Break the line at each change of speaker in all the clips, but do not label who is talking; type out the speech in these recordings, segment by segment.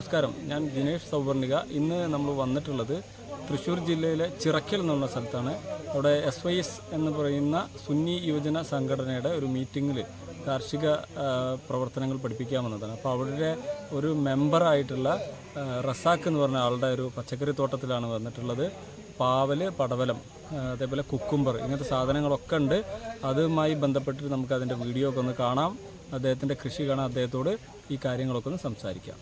നമസ്കാരം ഞാൻ ദിനേഷ് സൗവർണിക ഇന്ന് നമ്മൾ വന്നിട്ടുള്ളത് തൃശ്ശൂർ ജില്ലയിലെ ചിറക്കൽ എന്നുള്ള സ്ഥലത്താണ് അവിടെ എസ് വൈ എസ് എന്ന് പറയുന്ന സുന്നി യുവജന സംഘടനയുടെ ഒരു മീറ്റിങ്ങിൽ കാർഷിക ആ, പ്രവർത്തനങ്ങൾ പഠിപ്പിക്കാൻ വന്നതാണ് അപ്പോൾ അവരുടെ ഒരു മെമ്പറായിട്ടുള്ള ആ, റസാഖ് എന്ന് പറഞ്ഞ ആളുടെ ഒരു പച്ചക്കറി തോട്ടത്തിലാണ് വന്നിട്ടുള്ളത് പാവല് പടവലം ആ, അതേപോലെ കുക്കുംബർ ഇങ്ങനത്തെ സാധനങ്ങളൊക്കെ ഉണ്ട് അതുമായി ബന്ധപ്പെട്ടിട്ട് നമുക്ക് അതിൻ്റെ വീഡിയോ ഒക്കെ ഒന്ന് കാണാം അദ്ദേഹത്തിൻ്റെ കൃഷി കാണാൻ അദ്ദേഹത്തോട് ഈ കാര്യങ്ങളൊക്കെ ഒന്ന് സംസാരിക്കാം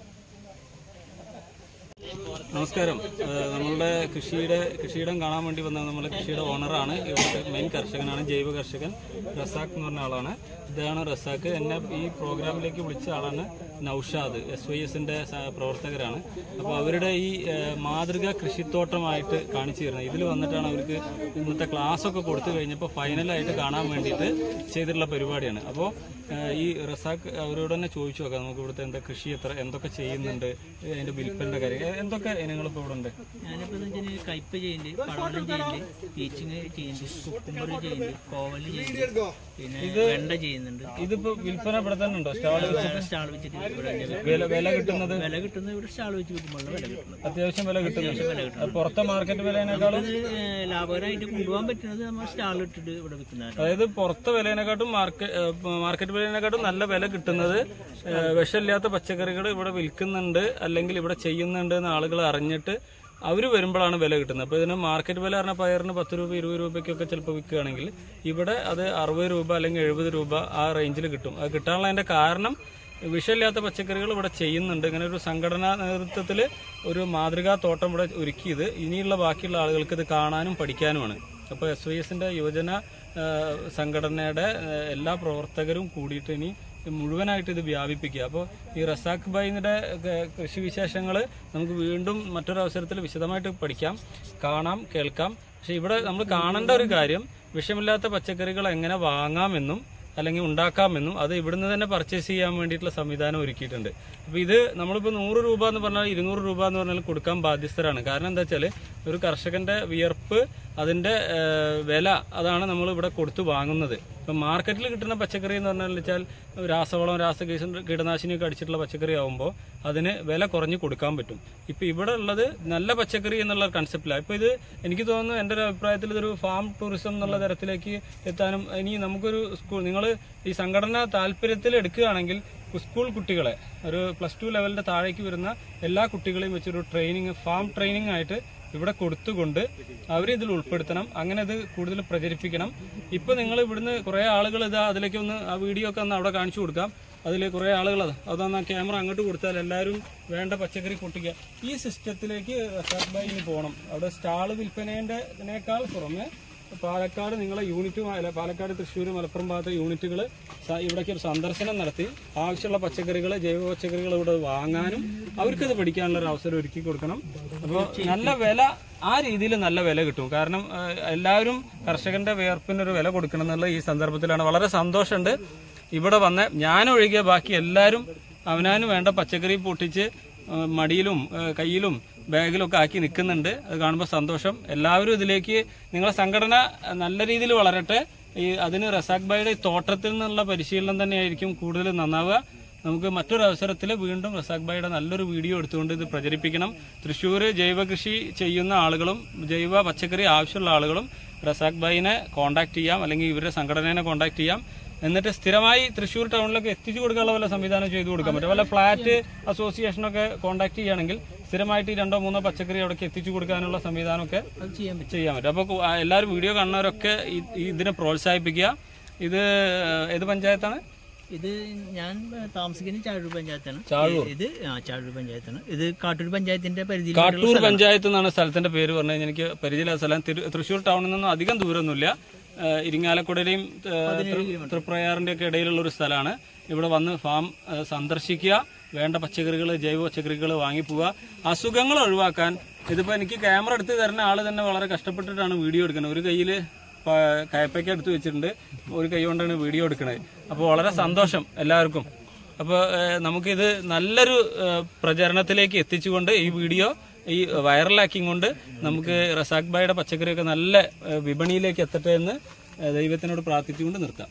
നമസ്കാരം ഏഹ് നമ്മളുടെ കൃഷിയുടെ കൃഷിയിടം കാണാൻ വേണ്ടി വന്ന നമ്മുടെ കൃഷിയുടെ ഓണറാണ് ഇവിടുത്തെ മെയിൻ കർഷകനാണ് ജൈവ കർഷകൻ റസാഖ് എന്ന് പറഞ്ഞ ആളാണ് ഇതാണ് റസാഖ് എന്നെ ഈ പ്രോഗ്രാമിലേക്ക് വിളിച്ച ആളാണ് നൌഷാദ് എസ് വൈ എസിന്റെ പ്രവർത്തകരാണ് അപ്പോൾ അവരുടെ ഈ ഏഹ് മാതൃക കൃഷിത്തോട്ടമായിട്ട് കാണിച്ചു തരുന്നത് ഇതിൽ വന്നിട്ടാണ് അവർക്ക് ഇന്നത്തെ ക്ലാസ് ഒക്കെ കൊടുത്തു കഴിഞ്ഞപ്പോൾ ഫൈനലായിട്ട് കാണാൻ വേണ്ടിയിട്ട് ചെയ്തിട്ടുള്ള പരിപാടിയാണ് അപ്പോൾ ഈ റസാഖ് അവരോട് തന്നെ ചോദിച്ചു നോക്കാം നമുക്ക് ഇവിടുത്തെ എന്താ കൃഷി എത്ര എന്തൊക്കെ ചെയ്യുന്നുണ്ട് അതിന്റെ വിൽപ്പനയുടെ കാര്യം എ- എന്തൊക്കെ ഇനങ്ങളിപ്പോൾ ഇവിടെ ഉണ്ട്
ഞാനിപ്പോ എന്ന് വെച്ചാൽ കയ്പ് ചെയ്യുന്നുണ്ട് പടവലം ചെയ്യുന്നുണ്ട് ടീച്ചിങ് ചെയ്യുന്നുണ്ട് കുക്കുമ്പർ ചെയ്യുന്നുണ്ട് കോവല് ചെയ്യുന്നുണ്ട് പിന്നെ വെണ്ട ചെയ്യുന്നുണ്ട്
ഇതിപ്പോ വിൽപ്പന ഇവിടെ തന്നെ ഉണ്ടോ സ്റ്റാൾ
വേറെ സ്റ്റാൾ വെച്ചിട്ട് ഇവിടെ തന്നെ വിൽക്കും.
വില വില കിട്ടുന്നത്
വില കിട്ടുന്നത് ഇവിടെ സ്റ്റാൾ വെച്ച് വിൽക്കുമ്പോൾ വില കിട്ടുന്നത്
അത്യാവശ്യം വില കിട്ടുന്നുണ്ട് അത് പുറത്തെ മാർക്കറ്റ് വിലയേക്കാളും
ഇത് ഏഹ് ലാഭകരമായിട്ട് കൊണ്ടുപോകാൻ പറ്റുന്നത് നമ്മൾ സ്റ്റാൾ ഇട്ടിട്ട് ഇവിടെ വിൽക്കുന്നതാണ്
അതായത് പുറത്തെ വിലയേക്കാട്ടും മാർക്കറ്റ് മാർക്കറ്റ് വിലയേക്കാട്ടും നല്ല വില കിട്ടുന്നത് ഏഹ് വിഷമില്ലാത്ത പച്ചക്കറികൾ ഇവിടെ വിൽക്കുന്നുണ്ട് അല്ലെങ്കിൽ ഇവിടെ ചെയ്യുന്നുണ്ട് എന്ന് ആളുകൾ അറിഞ്ഞിട്ട് അവർ വരുമ്പോഴാണ് വില കിട്ടുന്നത് അപ്പോൾ ഇതിന് മാർക്കറ്റ് വില പറഞ്ഞാൽ പയറിന് പത്ത് രൂപ ഇരുപത് രൂപയ്ക്കൊക്കെ ചിലപ്പോൾ വിൽക്കുകയാണെങ്കിൽ ഇവിടെ അത് അറുപത് രൂപ അല്ലെങ്കിൽ എഴുപത് രൂപ ആ റേഞ്ചിൽ കിട്ടും അത് കിട്ടാനുള്ള അതിന്റെ കാരണം വിഷമില്ലാത്ത പച്ചക്കറികൾ ഇവിടെ ചെയ്യുന്നുണ്ട് ഇങ്ങനെ ഒരു സംഘടനാ നേതൃത്വത്തിൽ ഒരു മാതൃകാ തോട്ടം ഇവിടെ ഒരുക്കിയത് ഇനിയുള്ള ബാക്കിയുള്ള ആളുകൾക്ക് ഇത് കാണാനും പഠിക്കാനുമാണ് അപ്പോൾ എസ് വൈ എസിന്റെ യുവജന ആ, സംഘടനയുടെ ആ, എല്ലാ പ്രവർത്തകരും കൂടിയിട്ട് ഇനി മുഴുവനായിട്ട് ഇത് വ്യാപിപ്പിക്കുക അപ്പോൾ ഈ റസാഖ് ബൈന്റെ കൃഷി വിശേഷങ്ങൾ നമുക്ക് വീണ്ടും മറ്റൊരു അവസരത്തിൽ വിശദമായിട്ട് പഠിക്കാം കാണാം കേൾക്കാം പക്ഷെ ഇവിടെ നമ്മൾ കാണേണ്ട ഒരു കാര്യം വിഷമില്ലാത്ത പച്ചക്കറികൾ എങ്ങനെ വാങ്ങാമെന്നും അല്ലെങ്കിൽ ഉണ്ടാക്കാമെന്നും അത് ഇവിടുന്ന് തന്നെ പർച്ചേസ് ചെയ്യാൻ വേണ്ടിയിട്ടുള്ള സംവിധാനം ഒരുക്കിയിട്ടുണ്ട് അപ്പോൾ ഇത് നമ്മളിപ്പോൾ നൂറ് രൂപ എന്ന് പറഞ്ഞാൽ ഇരുന്നൂറ് രൂപ എന്ന് പറഞ്ഞാൽ കൊടുക്കാൻ ബാധ്യസ്ഥരാണ് കാരണം എന്താ വെച്ചാൽ ഒരു കർഷകന്റെ വിയർപ്പ് അതിന്റെ ഏഹ്, വില അതാണ് നമ്മൾ ഇവിടെ കൊടുത്തു വാങ്ങുന്നത് ഇപ്പം മാർക്കറ്റിൽ കിട്ടുന്ന പച്ചക്കറി എന്ന് പറഞ്ഞാൽ വെച്ചാൽ രാസവളം രാസ കീടനാശിനിയൊക്കെ അടിച്ചിട്ടുള്ള പച്ചക്കറി ആകുമ്പോൾ അതിന് വില കുറഞ്ഞ് കൊടുക്കാൻ പറ്റും ഇപ്പം ഇവിടെ ഉള്ളത് നല്ല പച്ചക്കറി എന്നുള്ള കൺസെപ്റ്റിലാണ് ഇപ്പോൾ ഇത് എനിക്ക് തോന്നുന്നു എൻ്റെ ഒരു അഭിപ്രായത്തിൽ ഇതൊരു ഫാം ടൂറിസം എന്നുള്ള തരത്തിലേക്ക് എത്താനും ഇനി നമുക്കൊരു സ്കൂൾ നിങ്ങൾ ഈ സംഘടന താല്പര്യത്തിൽ എടുക്കുകയാണെങ്കിൽ സ്കൂൾ കുട്ടികളെ ഒരു പ്ലസ് ടു ലെവലിന്റെ താഴേക്ക് വരുന്ന എല്ലാ കുട്ടികളെയും വെച്ചൊരു ട്രെയിനിങ് ഫാം ട്രെയിനിങ് ആയിട്ട് ഇവിടെ കൊടുത്തുകൊണ്ട് അവരെ ഇതിൽ ഉൾപ്പെടുത്തണം അങ്ങനെ ഇത് കൂടുതൽ പ്രചരിപ്പിക്കണം ഇപ്പൊ നിങ്ങൾ ഇവിടുന്ന് കുറെ ആളുകൾ ഇതാ അതിലേക്ക് ഒന്ന് ആ വീഡിയോ ഒക്കെ ഒന്ന് അവിടെ കാണിച്ചു കൊടുക്കാം അതിൽ കുറെ ആളുകൾ അതൊന്ന് ആ ക്യാമറ അങ്ങോട്ട് കൊടുത്താൽ എല്ലാവരും വേണ്ട പച്ചക്കറി പൊട്ടിക്കുക ഈ സിസ്റ്റത്തിലേക്ക് റസാഖ് ഭായി ഇനി പോകണം അവിടെ സ്റ്റാള് വിൽപ്പനേൻ്റെതിനേക്കാൾ പുറമെ പാലക്കാട് നിങ്ങളെ യൂണിറ്റ് അല്ല പാലക്കാട് തൃശ്ശൂർ മലപ്പുറം ഭാഗത്തെ യൂണിറ്റുകൾ ഇവിടേക്ക് ഒരു സന്ദർശനം നടത്തി ആവശ്യമുള്ള പച്ചക്കറികൾ ജൈവ പച്ചക്കറികൾ ഇവിടെ വാങ്ങാനും അവർക്കത് പഠിക്കാനുള്ള ഒരു അവസരം ഒരുക്കി കൊടുക്കണം അപ്പോൾ നല്ല വില ആ രീതിയിൽ നല്ല വില കിട്ടും കാരണം ആ, എല്ലാവരും കർഷകന്റെ വിയർപ്പിന് ഒരു വില കൊടുക്കണം എന്നുള്ള ഈ സന്ദർഭത്തിലാണ് വളരെ സന്തോഷമുണ്ട് ഇവിടെ വന്ന ഞാനൊഴികെ ബാക്കി എല്ലാവരും അവനാന് വേണ്ട പച്ചക്കറി പൊട്ടിച്ച് ആ, മടിയിലും ആ, കയ്യിലും ബാഗിലൊക്കെ ആക്കി നിൽക്കുന്നുണ്ട് അത് കാണുമ്പോൾ സന്തോഷം എല്ലാവരും ഇതിലേക്ക് നിങ്ങളെ സംഘടന നല്ല രീതിയിൽ വളരട്ടെ ഈ അതിന് റസാഖ് ഭായിയുടെ ഈ തോട്ടത്തിൽ നിന്നുള്ള പരിശീലനം തന്നെയായിരിക്കും കൂടുതൽ നന്നാവുക നമുക്ക് മറ്റൊരു അവസരത്തിൽ വീണ്ടും റസാഖ് ഭായിയുടെ നല്ലൊരു വീഡിയോ എടുത്തുകൊണ്ട് ഇത് പ്രചരിപ്പിക്കണം തൃശ്ശൂർ ജൈവ കൃഷി ചെയ്യുന്ന ആളുകളും ജൈവ പച്ചക്കറി ആവശ്യമുള്ള ആളുകളും റസാഖ് ഭായിനെ കോൺടാക്ട് ചെയ്യാം അല്ലെങ്കിൽ ഇവരുടെ സംഘടനയെ കോൺടാക്ട് ചെയ്യാം എന്നിട്ട് സ്ഥിരമായി തൃശ്ശൂർ ടൗണിലൊക്കെ എത്തിച്ചു കൊടുക്കാനുള്ള വല്ല സംവിധാനം ചെയ്തു കൊടുക്കാൻ പറ്റും വല്ല ഫ്ലാറ്റ് അസോസിയേഷനൊക്കെ കോൺടാക്ട് ചെയ്യുകയാണെങ്കിൽ സ്ഥിരമായിട്ട് ഈ രണ്ടോ മൂന്നോ പച്ചക്കറി അവിടേക്ക് എത്തിച്ചു കൊടുക്കാനുള്ള സംവിധാനമൊക്കെ
അത് ചെയ്യാൻ പറ്റും
ചെയ്യാൻ പറ്റും അപ്പോൾ എല്ലാവരും വീഡിയോ കാണുന്നവരൊക്കെ ഈ- ഈ ഇതിനെ പ്രോത്സാഹിപ്പിക്കുക ഇത് ഏത് പഞ്ചായത്താണ്
ഇത് ഞാൻ താമസിക്കുന്ന ചാഴൂർ പഞ്ചായത്താണ്
ചാഴൂർ.
ഇത് ആ ചാഴൂർ പഞ്ചായത്താണ് ഇത് കാട്ടൂർ പഞ്ചായത്തിന്റെ പരിധിയിൽ
കാട്ടൂർ പഞ്ചായത്ത് എന്നാണ് സ്ഥലത്തിന്റെ പേര് പറഞ്ഞു കഴിഞ്ഞാൽ എനിക്ക് പരിചയമില്ലാത്ത സ്ഥലം തിരു- തൃശ്ശൂർ ടൗണിൽ നിന്നും അധികം ദൂരമൊന്നുമില്ല ഏഹ് ഇരിങ്ങാലക്കുടയുടെയും ഏഹ്, തൃ- തൃപ്രയാറിന്റെ ഒക്കെ ഇടയിലുള്ള ഒരു സ്ഥലമാണ് ഇവിടെ വന്ന് ഫാം ഏഹ്, സന്ദർശിക്കുക വേണ്ട പച്ചക്കറികൾ ജൈവ പച്ചക്കറികൾ വാങ്ങിപ്പോവുക അസുഖങ്ങൾ ഒഴിവാക്കാൻ ഇതിപ്പോ എനിക്ക് ക്യാമറ എടുത്ത് തരുന്ന ആള് തന്നെ വളരെ കഷ്ടപ്പെട്ടിട്ടാണ് വീഡിയോ എടുക്കുന്നത് ഒരു കയ്യിൽ കയപ്പയ്ക്ക് എടുത്ത് വെച്ചിട്ടുണ്ട് ഒരു കൈ കൊണ്ടാണ് വീഡിയോ എടുക്കുന്നത് അപ്പോൾ വളരെ സന്തോഷം എല്ലാവർക്കും അപ്പോൾ നമുക്കിത് നല്ലൊരു ഏഹ്, പ്രചരണത്തിലേക്ക് എത്തിച്ചുകൊണ്ട് ഈ വീഡിയോ ഈ വൈറലാക്കിയും കൊണ്ട് നമുക്ക് റസാഖ് ഭായിയുടെ പച്ചക്കറിയൊക്കെ നല്ല ഏഹ്, വിപണിയിലേക്ക് എത്തട്ടെ എന്ന് ഏഹ്, ദൈവത്തിനോട് പ്രാർത്ഥിച്ചുകൊണ്ട് നിർത്താം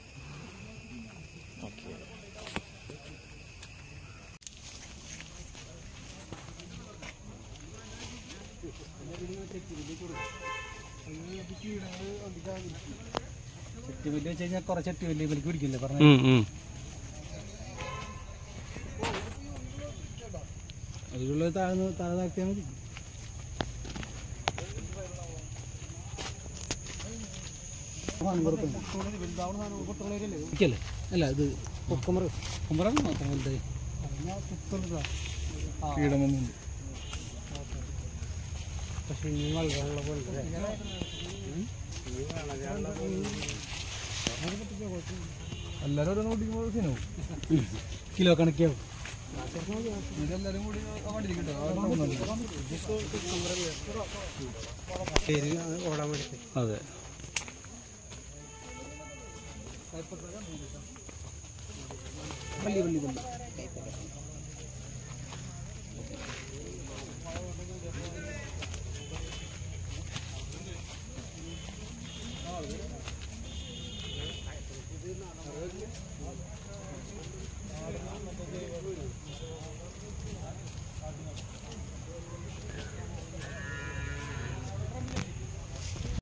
ചെട്ടിവല്ലി വെച്ച് കഴിഞ്ഞാൽ കുറച്ച് ചെട്ടിവല്ലി ഇവർക്ക് പിടിക്കില്ലേ പറഞ്ഞ
ഉം, ഉം.
അതിലുള്ള താഴ്ന്ന് താഴെ താഴ്ത്തിയാൽ മതി ഇരിക്കല്ലേ? അല്ല ഇത് കുക്കുമ്പർ കുക്കുമ്പറാണ് മാത്രം വലുതായി കീടമൊന്നുണ്ട് പക്ഷേ ഇനി വളരാനുള്ള പോലെ എല്ലാവരും ഓരോന്ന് കുടിക്കുമ്പോൾ സിനവും കിലോ കണക്കാവും ഇതെല്ലാവരും കൂടി പേര് ഓടാൻ വേണ്ടി
അതെ
പള്ളി പള്ളി പള്ളി